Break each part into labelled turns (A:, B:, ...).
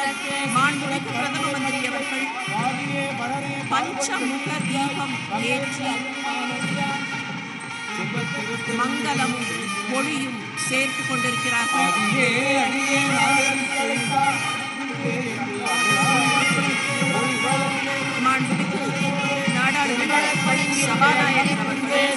A: மாண்புமிகு பிரதம மந்திரி அவர்கள் பஞ்சமுக தீபம் ஏற்றி மங்களமும் ஒளியும் சேர்த்து கொண்டிருக்கிறார்கள் மாண்புமிகு நாடாளுமன்ற சபாநாயகர் அவர்கள்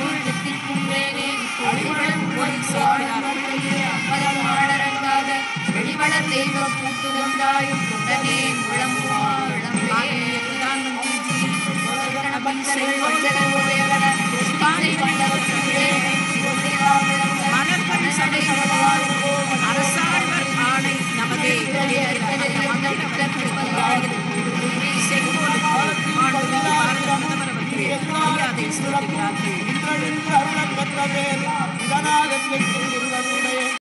A: ஒளி சேர்க்கிறார்கள்
B: வெளிவளர் தெய்வம் பூத்து கொண்டாயும் உடனே முழங்குவாழம்
A: மாண்புமிகு பிரதான் மந்திரி ஜி மலர்கள் சடைகளுடன் அரசாழ்வர் ஆணை நமதே செங்கோலுக்கு மாண்புமிகு பாரத பிரதமர் அவர்கள் மரியாதை செலுத்துகிறார்கள்
C: இன்றழிந்து அருளப் பெற்ற பேர் இதனாகத்